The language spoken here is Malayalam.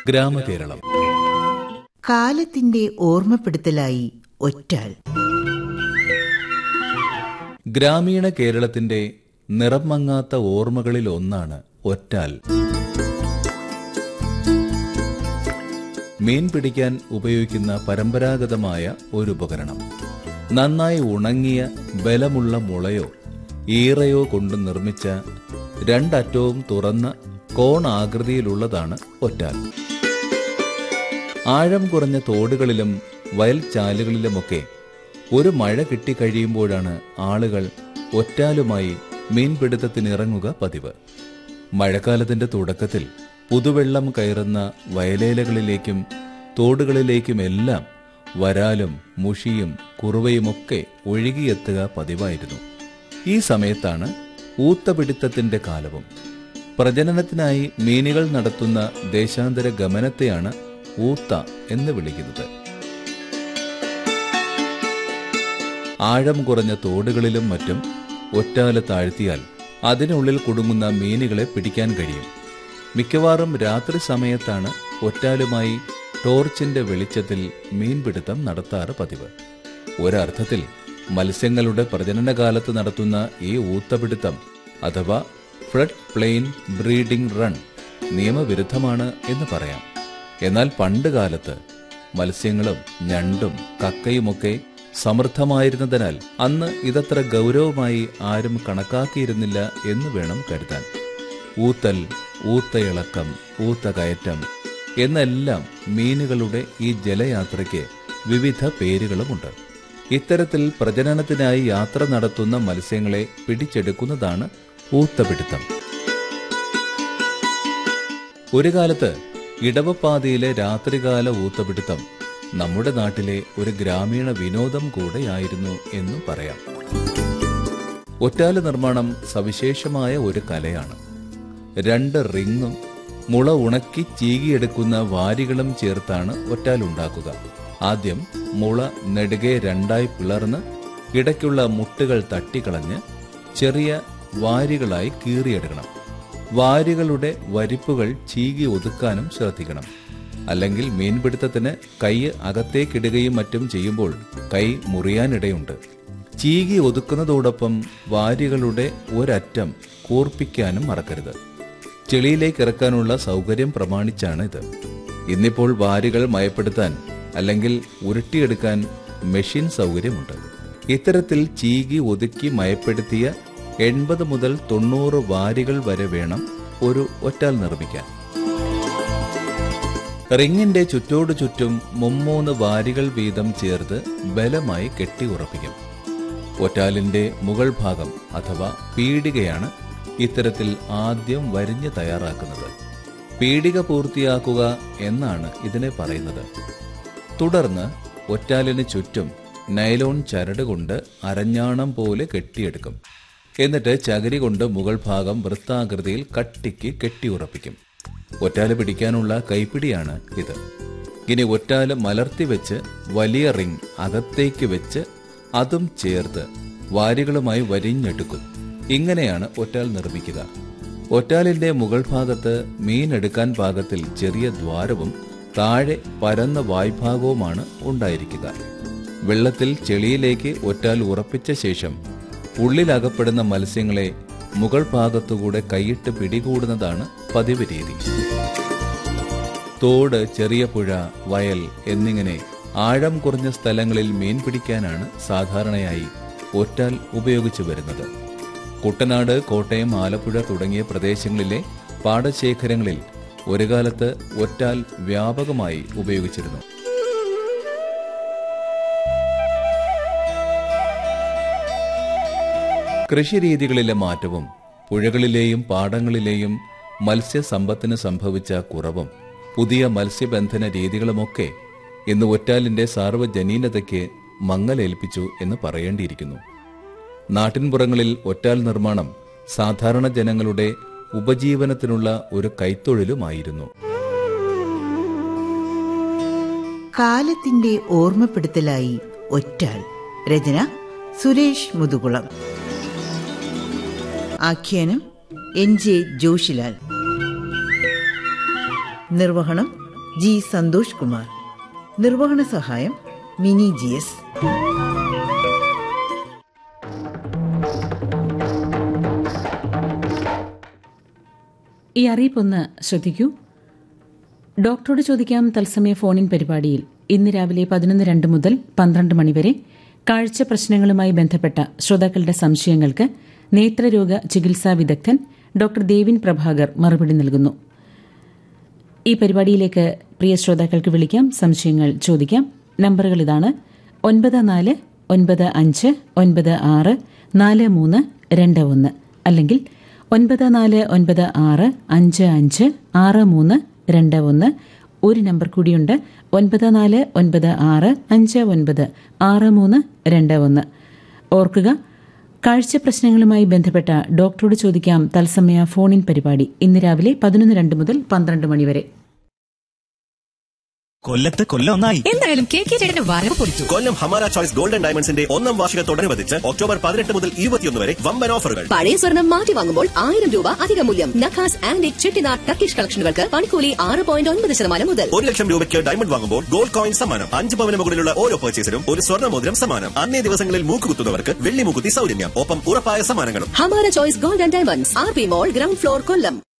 ഗ്രാമകേരളം കാലത്തിന്റെ ഓർമ്മപ്പെടുത്തലായി ഒറ്റാൽ ഗ്രാമീണ കേരളത്തിന്റെ നിറം മങ്ങാത്ത ഓർമ്മകളിൽ ഒന്നാണ് ഒറ്റാൽ മീൻ പിടിക്കാൻ ഉപയോഗിക്കുന്ന പരമ്പരാഗതമായ ഒരു ഉപകരണം നന്നായി ഉണങ്ങിയ ബലമുള്ള മുളയോ ഈറയോ കൊണ്ട് നിർമ്മിച്ച രണ്ടറ്റവും തുറന്ന കോൺ ആകൃതിയിലുള്ളതാണ് ഒറ്റാൽ ആഴം കുറഞ്ഞ തോടുകളിലും വയൽ ചാലുകളിലുമൊക്കെ ഒരു മഴ കിട്ടിക്കഴിയുമ്പോഴാണ് ആളുകൾ ഒറ്റാലുമായി മീൻപിടുത്തത്തിനിറങ്ങുക പതിവ് മഴക്കാലത്തിന്റെ തുടക്കത്തിൽ പുതുവെള്ളം കയറുന്ന വയലേലകളിലേക്കും തോടുകളിലേക്കുമെല്ലാം വരാലും മുഷിയും കുറുവയുമൊക്കെ ഒഴുകിയെത്തുക പതിവായിരുന്നു ഈ സമയത്താണ് ഊത്തപിടുത്തത്തിന്റെ കാലവും പ്രജനനത്തിനായി മീനുകൾ നടത്തുന്ന ദേശാന്തര ഗമനത്തെയാണ് ഊത്ത എന്ന് വിളിക്കുന്നത് ആഴം കുറഞ്ഞ തോടുകളിലും മറ്റും ഒറ്റാല താഴ്ത്തിയാൽ അതിനുള്ളിൽ കുടുങ്ങുന്ന മീനുകളെ പിടിക്കാൻ കഴിയും മിക്കവാറും രാത്രി സമയത്താണ് ഒറ്റാലുമായി ടോർച്ചിന്റെ വെളിച്ചത്തിൽ മീൻപിടുത്തം നടത്താറ് പതിവ് ഒരർത്ഥത്തിൽ മത്സ്യങ്ങളുടെ പ്രജനനകാലത്ത് നടത്തുന്ന ഈ ഊത്തപിടുത്തം അഥവാ ഫ്ലഡ് പ്ലെയിൻ ബ്രീഡിംഗ് റൺ നിയമവിരുദ്ധമാണ് എന്ന് പറയാം എന്നാൽ പണ്ട് കാലത്ത് മത്സ്യങ്ങളും ഞണ്ടും കക്കയുമൊക്കെ സമൃദ്ധമായിരുന്നതിനാൽ അന്ന് ഇതത്ര ഗൗരവമായി ആരും കണക്കാക്കിയിരുന്നില്ല എന്ന് വേണം കരുതാൻ ഊത്തൽ ഊത്തയിളക്കം ഊത്തകയറ്റം എന്നെല്ലാം മീനുകളുടെ ഈ ജലയാത്രയ്ക്ക് വിവിധ പേരുകളുമുണ്ട് ഇത്തരത്തിൽ പ്രജനനത്തിനായി യാത്ര നടത്തുന്ന മത്സ്യങ്ങളെ പിടിച്ചെടുക്കുന്നതാണ് ഊത്തപിടുത്തം ഒരു കാലത്ത് ഇടവപ്പാതയിലെ രാത്രികാല ഊത്തപിടുത്തം നമ്മുടെ നാട്ടിലെ ഒരു ഗ്രാമീണ വിനോദം കൂടെയായിരുന്നു എന്നും പറയാം ഒറ്റാല നിർമ്മാണം സവിശേഷമായ ഒരു കലയാണ് രണ്ട് റിങ്ങും മുള ഉണക്കി ചീകിയെടുക്കുന്ന വാരികളും ചേർത്താണ് ഒറ്റാൽ ഉണ്ടാക്കുക ആദ്യം മുള നെടുകെ രണ്ടായി പിളർന്ന് ഇടയ്ക്കുള്ള മുട്ടുകൾ തട്ടിക്കളഞ്ഞ് ചെറിയ വാരികളായി കീറിയെടുക്കണം വാരികളുടെ വരിപ്പുകൾ ചീകി ഒതുക്കാനും ശ്രദ്ധിക്കണം അല്ലെങ്കിൽ മീൻപിടുത്തത്തിന് കൈ അകത്തേക്കിടുകയും മറ്റും ചെയ്യുമ്പോൾ കൈ മുറിയാനിടയുണ്ട് ചീകി ഒതുക്കുന്നതോടൊപ്പം വാരികളുടെ ഒരറ്റം കൂർപ്പിക്കാനും മറക്കരുത് ചെളിയിലേക്ക് ഇറക്കാനുള്ള സൗകര്യം പ്രമാണിച്ചാണ് ഇത് ഇന്നിപ്പോൾ വാരികൾ മയപ്പെടുത്താൻ അല്ലെങ്കിൽ ഉരുട്ടിയെടുക്കാൻ മെഷീൻ സൗകര്യമുണ്ട് ഇത്തരത്തിൽ ചീകി ഒതുക്കി മയപ്പെടുത്തിയ എൺപത് മുതൽ തൊണ്ണൂറ് വാരികൾ വരെ വേണം ഒരു ഒറ്റാൽ നിർമ്മിക്കാൻ റിങ്ങിന്റെ ചുറ്റോടു ചുറ്റും മുമ്മൂന്ന് വാരികൾ വീതം ചേർത്ത് ബലമായി കെട്ടി ഉറപ്പിക്കും ഒറ്റാലിന്റെ മുകൾ ഭാഗം അഥവാ പീടികയാണ് ഇത്തരത്തിൽ ആദ്യം വരിഞ്ഞ് തയ്യാറാക്കുന്നത് പീടിക പൂർത്തിയാക്കുക എന്നാണ് ഇതിനെ പറയുന്നത് തുടർന്ന് ഒറ്റാലിന് ചുറ്റും നൈലോൺ ചരട് കൊണ്ട് അരഞ്ഞാണം പോലെ കെട്ടിയെടുക്കും എന്നിട്ട് ചകിരി കൊണ്ട് മുകൾ ഭാഗം വൃത്താകൃതിയിൽ കട്ടിക്ക് കെട്ടിയുറപ്പിക്കും ഒറ്റാല് പിടിക്കാനുള്ള കൈപ്പിടിയാണ് ഇത് ഇനി ഒറ്റാല് മലർത്തി വെച്ച് വലിയ റിങ് അകത്തേക്ക് വെച്ച് അതും ചേർത്ത് വാരികളുമായി വരിഞ്ഞെടുക്കും ഇങ്ങനെയാണ് ഒറ്റാൽ നിർമ്മിക്കുക ഒറ്റാലിന്റെ മുകൾ ഭാഗത്ത് മീൻ എടുക്കാൻ പാകത്തിൽ ചെറിയ ദ്വാരവും താഴെ പരന്ന വായ്ഭാഗവുമാണ് ഉണ്ടായിരിക്കുക വെള്ളത്തിൽ ചെളിയിലേക്ക് ഒറ്റാൽ ഉറപ്പിച്ച ശേഷം ഉള്ളിലകപ്പെടുന്ന മത്സ്യങ്ങളെ മുകൾ ഭാഗത്തുകൂടെ കൈയിട്ട് പിടികൂടുന്നതാണ് പതിവ് രീതി തോട് ചെറിയ പുഴ വയൽ എന്നിങ്ങനെ ആഴം കുറഞ്ഞ സ്ഥലങ്ങളിൽ മീൻ പിടിക്കാനാണ് സാധാരണയായി ഒറ്റാൽ ഉപയോഗിച്ചു വരുന്നത് കുട്ടനാട് കോട്ടയം ആലപ്പുഴ തുടങ്ങിയ പ്രദേശങ്ങളിലെ പാടശേഖരങ്ങളിൽ ഒരു കാലത്ത് ഒറ്റാൽ വ്യാപകമായി ഉപയോഗിച്ചിരുന്നു കൃഷിരീതികളിലെ മാറ്റവും പുഴകളിലെയും പാടങ്ങളിലെയും മത്സ്യസമ്പത്തിന് സംഭവിച്ച കുറവും പുതിയ മത്സ്യബന്ധന രീതികളുമൊക്കെ ഇന്ന് ഒറ്റാലിന്റെ സാർവജനീനതയ്ക്ക് മങ്ങലേൽപ്പിച്ചു എന്ന് പറയേണ്ടിയിരിക്കുന്നു നാട്ടിൻപുറങ്ങളിൽ ഒറ്റാൽ നിർമ്മാണം സാധാരണ ജനങ്ങളുടെ ഉപജീവനത്തിനുള്ള ഒരു കൈത്തൊഴിലുമായിരുന്നു കാലത്തിന്റെ ഓർമ്മപ്പെടുത്തലായി ഒറ്റാൽ രചന സുരേഷ് മുതുകുളം ആഖ്യാനം എൻ ജെ ജോഷിലാൽ നിർവഹണം ജി സന്തോഷ് കുമാർ നിർവഹണ സഹായം മിനി ജി എസ് ഈ അറിയിപ്പൊന്ന് ശ്രദ്ധിക്കൂ ഡോക്ടറോട് ചോദിക്കാം തത്സമയ ഫോണിൻ പരിപാടിയിൽ ഇന്ന് രാവിലെ പതിനൊന്ന് രണ്ട് മുതൽ പന്ത്രണ്ട് മണിവരെ കാഴ്ച പ്രശ്നങ്ങളുമായി ബന്ധപ്പെട്ട ശ്രോതാക്കളുടെ സംശയങ്ങൾക്ക് നേത്രരോഗ ചികിത്സാ വിദഗ്ധൻ ഡോക്ടർ ദേവിൻ പ്രഭാകർ മറുപടി നൽകുന്നു ഈ പരിപാടിയിലേക്ക് പ്രിയ ശ്രോതാക്കൾക്ക് വിളിക്കാം സംശയങ്ങൾ ചോദിക്കാം നമ്പറുകൾ ഇതാണ് ഒൻപത് നാല് ഒൻപത് അഞ്ച് ഒൻപത് ആറ് നാല് മൂന്ന് രണ്ട് ഒന്ന് അല്ലെങ്കിൽ ഒൻപത് നാല് ഒൻപത് ആറ് അഞ്ച് അഞ്ച് ആറ് മൂന്ന് രണ്ട് ഒന്ന് ഒരു നമ്പർ കൂടിയുണ്ട് ഒൻപത് നാല് ഒൻപത് ആറ് അഞ്ച് ഒൻപത് ആറ് മൂന്ന് രണ്ട് ഒന്ന് ഓർക്കുക കാഴ്ച പ്രശ്നങ്ങളുമായി ബന്ധപ്പെട്ട ഡോക്ടറോട് ചോദിക്കാം തത്സമയ ഫോണിൻ പരിപാടി ഇന്ന് രാവിലെ പതിനൊന്ന് രണ്ട് മുതൽ പന്ത്രണ്ട് മണിവരെ കൊല്ലത്ത് കൊല്ലം ഒന്നായി എന്തായാലും കെ കെ ചേട്ടന്റെ വരവ് പൊളിച്ചു കൊല്ലം ഹമാര ചോയ്സ് ഗോൾഡൻ ഡയമണ്ട്സിന്റെ ഒന്നാം വാർഷികത്തോടനുബന്ധിച്ച് ഒക്ടോബർ പതിനെട്ട് മുതൽ ഇരുപത്തിയൊന്ന് വരെ വമ്പൻ ഓഫറുകൾ പഴയ സ്വർണം മാറ്റി വാങ്ങുമ്പോൾ ആയിരം രൂപ അധിക മൂല്യം നഖാസ് ആൻഡ് ചെട്ടിനാട് ടർക്കിഷ് കളക്ഷനുകൾക്ക് പണിക്കൂലി ആറ് പോയിന്റ് ഒൻപത് ശതമാനം മുതൽ ഒരു ലക്ഷം രൂപയ്ക്ക് ഡയമണ്ട് വാങ്ങുമ്പോൾ ഗോൾഡ് കോയിൻ സമ്മാനം അഞ്ച് പവന് മുകളിലുള്ള ഓരോ പർച്ചേസിനും ഒരു സ്വർണ്ണ മോതിരം സമ്മാനം അന്നേ ദിവസങ്ങളിൽ മൂക്കുകുത്തുന്നവർക്ക് വെള്ളി മൂക്കുത്തി സൗജന്യം ഒപ്പം ഉറപ്പായ സമ്മാനങ്ങളും Hamara choice gold and diamonds R P mall ground floor Kollam